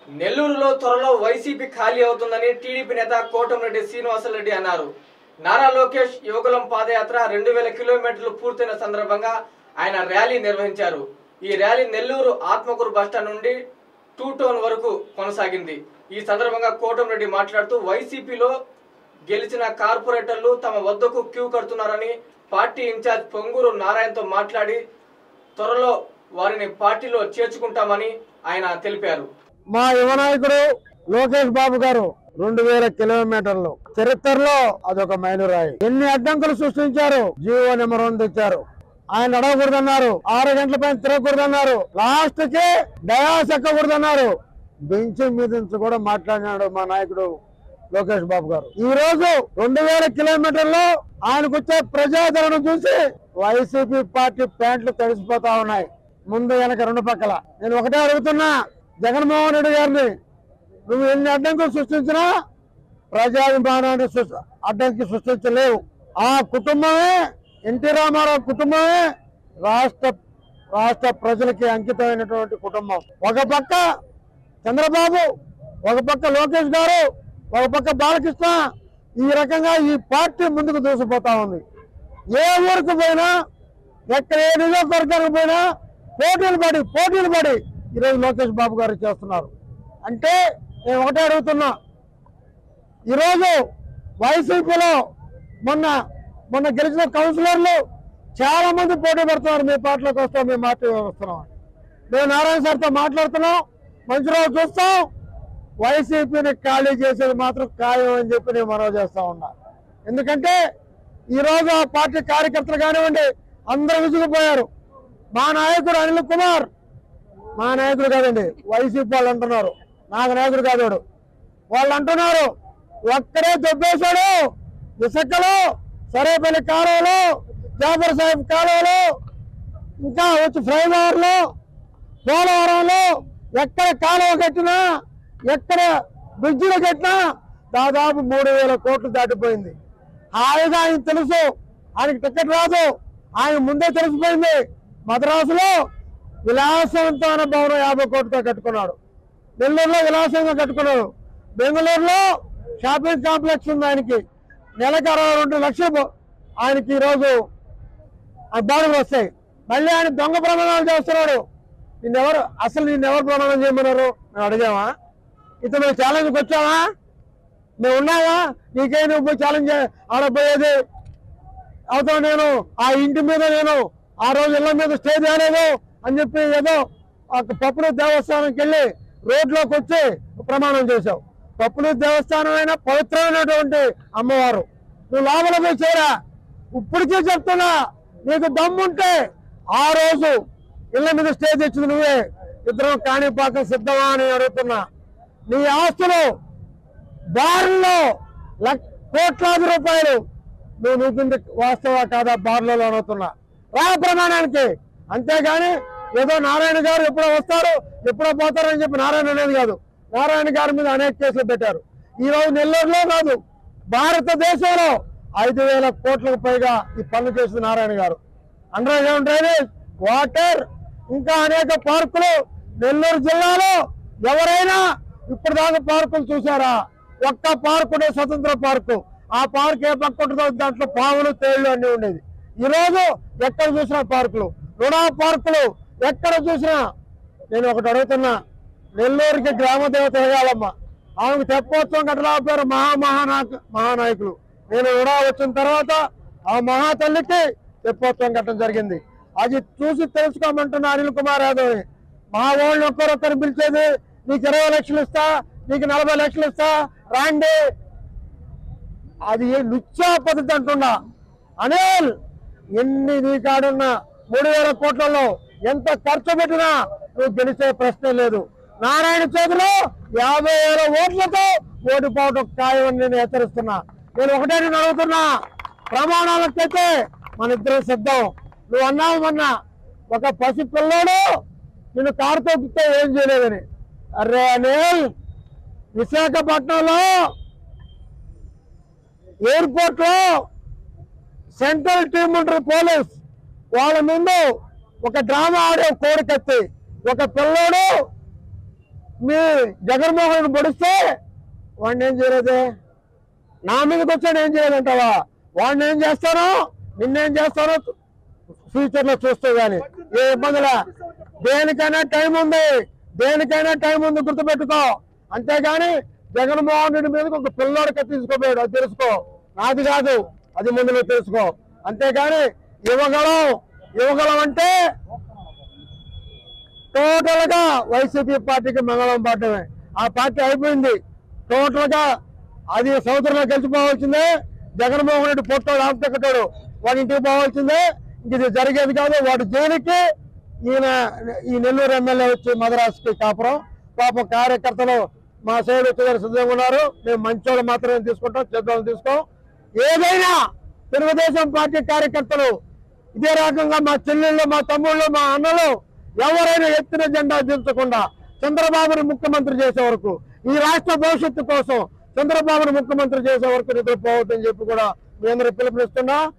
నెల్లూరులో త్వరలో వైసీపీ ఖాళీ అవుతుందని టీడీపీ నేత కోటంరెడ్డి శ్రీనివాసరెడ్డి అన్నారు నారా లోకేష్ యువకులం పాదయాత్ర రెండు వేల కిలోమీటర్లు పూర్తయిన సందర్భంగా ఆయన ర్యాలీ నిర్వహించారు ఈ ర్యాలీ నెల్లూరు ఆత్మకూరు బస్టాండ్ నుండి టూ టౌన్ వరకు కొనసాగింది ఈ సందర్భంగా కోటంరెడ్డి మాట్లాడుతూ వైసీపీలో గెలిచిన కార్పొరేటర్లు తమ వద్దకు క్యూ కడుతున్నారని పార్టీ ఇన్ఛార్జ్ పొంగూరు నారాయణతో మాట్లాడి త్వరలో వారిని పార్టీలో చేర్చుకుంటామని ఆయన తెలిపారు మా యువ నాయకుడు లోకేష్ బాబు గారు రెండు వేల కిలోమీటర్లు చరిత్రలో అదొక మైలురాయి ఎన్ని అడ్డంకులు సృష్టించారు జీవో నెంబర్ వన్ తెచ్చారు ఆయన అడగకూడదన్నారు ఆరు గంటల పైన తిరగకూడదన్నారు లాస్ట్ కి డయాస్ ఎక్కకూడదన్నారు బెంచ్ మీద నుంచి కూడా మాట్లాడినాడు మా నాయకుడు లోకేష్ బాబు గారు ఈ రోజు రెండు వేల కిలోమీటర్లు ఆయనకు వచ్చే ప్రజాదరణ చూసి వైసీపీ పార్టీ ప్యాంట్లు తడిసిపోతా ఉన్నాయి ముందు వెనక రెండు పక్కల నేను ఒకటే అడుగుతున్నా జగన్మోహన్ రెడ్డి గారిని నువ్వు ఎన్ని అడ్డంకులు సృష్టించినా ప్రజాభిమానాన్ని సృష్టి- అడ్డంకి సృష్టించలేవు ఆ కుటుంబమే ఎన్టీ రామారావు కుటుంబమే రాష్ట్ర రాష్ట్ర ప్రజలకి అంకితమైనటువంటి కుటుంబం ఒక పక్క చంద్రబాబు ఒక పక్క లోకేష్ గారు ఒక పక్క బాలకృష్ణ ఈ రకంగా ఈ పార్టీ ముందుకు దూసిపోతా ఉంది ఏ ఊరికి పోయినా ఎక్కడ ఏ నియోజకవర్గానికి పోయినా పోటీలు పడి పోటీలు పడి ఈరోజు లోకేష్ బాబు గారు చేస్తున్నారు అంటే నేను ఒకటే అడుగుతున్నా ఈరోజు వైసీపీలో మొన్న మొన్న గెలిచిన కౌన్సిలర్లు చాలా మంది పోటీ పడుతున్నారు మీ పార్టీలోకి వస్తాం మేము పార్టీ వస్తున్నాం అని. మేము నారాయణ సార్తో మాట్లాడుతున్నాం మంచి రోజు చూస్తాం వైసీపీని ఖాళీ చేసేది మాత్రం ఖాయం అని చెప్పి నేను మనవి చేస్తా ఉన్నా ఎందుకంటే ఈ రోజు ఆ పార్టీ కార్యకర్తలు కానివ్వండి అందరూ విసిగిపోయారు మా నాయకుడు అనిల్ కుమార్ మా నాయకుడు కాదండి వైసీపీ వాళ్ళు అంటున్నారు నాకు నాయకుడు కాదు వాడు. వాళ్ళు అంటున్నారు ఒక్కడే దొబ్బేశాడు ఇసుకలో సరేపల్లి కాలువలో జాఫర్ సాహెబ్ కాలువలో ఇంకా వచ్చి ఫ్లైఓవర్లో పోలవరంలో ఎక్కడ కాలువ కట్టినా ఎక్కడ బ్రిడ్జిలు కట్టినా దాదాపు మూడు వేల కోట్లు దాటిపోయింది హాయిగా ఆయన తెలుసు ఆయనకి టికెట్ రాదు ఆయన ముందే తెలిసిపోయింది మద్రాసులో విలాసవంతమైన భవనం యాభై కోట్లతో కట్టుకున్నాడు నెల్లూరులో విలాసంగా కట్టుకున్నాడు బెంగళూరులో షాపింగ్ కాంప్లెక్స్ ఉంది ఆయనకి నెలకు అరవై రెండు లక్షలు బ- ఆయనకి ఈరోజు ఆ బాడులు వస్తాయి మళ్ళీ ఆయన దొంగ ప్రమాణాలు చేస్తున్నాడు నిన్నెవరు అసలు నిన్నెవరు ప్రమాణం చేయమన్నారు మేము అడిగామా ఇతను ఛాలెంజ్కి వచ్చావా మేము ఉన్నావా నీకే నువ్వు పోయి ఛాలెంజ్ ఆడపోయేది అవుతా నేను ఆ ఇంటి మీద నేను ఆ రోజు ఇళ్ళ మీద స్టే చేయలేదు అని చెప్పి ఏదో ఒక పప్పులు దేవస్థానంకి వెళ్ళి రోడ్లోకి వచ్చి ప్రమాణం చేశావు పప్పులు దేవస్థానం అయినా పవిత్రమైనటువంటి అమ్మవారు నువ్వు లోపల పోయి చేరా ఇప్పటికే చెప్తున్నా నీకు దమ్ముంటే ఆ రోజు ఇళ్ళ మీద స్టే తెచ్చింది నువ్వే ఇద్దరం కాణిపాకం సిద్ధమా అని అడుగుతున్నా నీ ఆస్తులు బార్లో లక్- కోట్లాది రూపాయలు నువ్వు నువ్వుంది వాస్తవా కాదా బార్లలో అవుతున్నా రా ప్రమాణానికి అంతేగాని ఏదో నారాయణ గారు ఎప్పుడో వస్తారు ఎప్పుడో పోతారు అని చెప్పి నారాయణ అనేది కాదు నారాయణ గారి మీద అనేక కేసులు పెట్టారు ఈ రోజు నెల్లూరులో కాదు భారతదేశంలో ఐదు వేల కోట్లకు పైగా ఈ పనులు చేసింది నారాయణ గారు అండర్ గ్రౌండ్ డ్రైనేజ్ వాటర్ ఇంకా అనేక పార్కులు నెల్లూరు జిల్లాలో ఎవరైనా ఇప్పుడు దాకా పార్కులు చూసారా ఒక్క పార్కు ఉండే స్వతంత్ర పార్కు ఆ పార్క్ ఏ పక్క ఉంటుందో దాంట్లో పాములు తేళ్లు అన్ని ఉండేది ఈ రోజు ఎక్కడ చూసినా పార్కులు రుణా పార్కులు ఎక్కడ చూసినా నేను ఒకటి అడుగుతున్నా నెల్లూరుకి గ్రామ దేవత వేయాలమ్మ ఆమెకు తెప్పోత్సవం కట్టలేకపోయారు మహా మహానాయక మహానాయకులు నేను రుణా వచ్చిన తర్వాత ఆ మహా తల్లికి తెప్పోత్సవం కట్టడం జరిగింది అది చూసి తెలుసుకోమంటున్న అనిల్ కుమార్ యాదవ్ మా వాళ్ళు ఒక్కరొక్కరు పిలిచేది నీకు ఇరవై లక్షలు ఇస్తా నీకు నలభై లక్షలు ఇస్తా రాండి అది ఏ లుచ్చా పద్ధతి అంటున్నా అనిల్ ఎన్ని నీ కాడున్న మూడు వేల కోట్లలో ఎంత ఖర్చు పెట్టినా నువ్వు గెలిచే ప్రశ్నే లేదు నారాయణ చేతిలో యాభై వేల ఓట్లతో ఓడిపోవడం ఖాయమని నేను హెచ్చరిస్తున్నా నేను ఒకటే నేను అడుగుతున్నా ప్రమాణాలకైతే మన ఇద్దరం సిద్ధం నువ్వు అన్నావు మొన్న ఒక పసి పిల్లోడు నిన్ను కారు తొక్కితే ఏం చేయలేదని అరే అనిల్ విశాఖపట్నంలో ఎయిర్పోర్ట్ లో సెంట్రల్ టీం ఉంటారు పోలీస్ వాళ్ళ ముందు ఒక డ్రామా ఆడే కోడికత్తి ఒక పిల్లోడు మీ జగన్మోహన్ రెడ్డి పొడిస్తే వాడిని ఏం చేయలేదే నా మీదకి వచ్చాడు ఏం చేయాలంటావా వాడిని ఏం చేస్తానో నిన్నేం చేస్తానో ఫ్యూచర్ లో చూస్తూ గాని ఏ ఇబ్బందులా దేనికైనా టైం ఉంది దేనికైనా టైం ఉంది గుర్తుపెట్టుకో అంతేగాని జగన్మోహన్ రెడ్డి మీదకి ఒక పిల్లోడు కత్తించుకోపోయాడు అది తెలుసుకో నాది కాదు అది ముందు నువ్వు తెలుసుకో అంతేగాని ఇవ్వగలం ఇవ్వగలం అంటే టోటల్ గా వైసీపీ పార్టీకి మంగళం పడటమే ఆ పార్టీ అయిపోయింది టోటల్ గా అది సంవత్సరంలో గెలిచిపోవాల్సిందే జగన్మోహన్ రెడ్డి పొట్టాడు ఆపుతెక్కటాడు వాడి ఇంటికి పోవాల్సిందే ఇంక ఇది జరిగేది కాదు వాడి జైలుకి ఈయన ఈ నెల్లూరు ఎమ్మెల్యే వచ్చి మద్రాసుకి కాపురం పాపం కార్యకర్తలు మా సైడ్ వచ్చేదారు సిద్ధంగా ఉన్నారు మేము మంచోళ్ళు మాత్రమే తీసుకుంటాం చెడ్డోళ్ళు తీసుకోం ఏదైనా తెలుగుదేశం పార్టీ కార్యకర్తలు ఇదే రకంగా మా చెల్లెళ్ళు మా తమ్ముళ్ళు మా అన్నలు ఎవరైనా ఎత్తిన జెండా దించకుండా చంద్రబాబుని ముఖ్యమంత్రి చేసే వరకు ఈ రాష్ట్ర భవిష్యత్తు కోసం చంద్రబాబుని ముఖ్యమంత్రి చేసే వరకు నిద్రపోవద్దని చెప్పి కూడా మీ అందరూ పిలుపునిస్తున్నా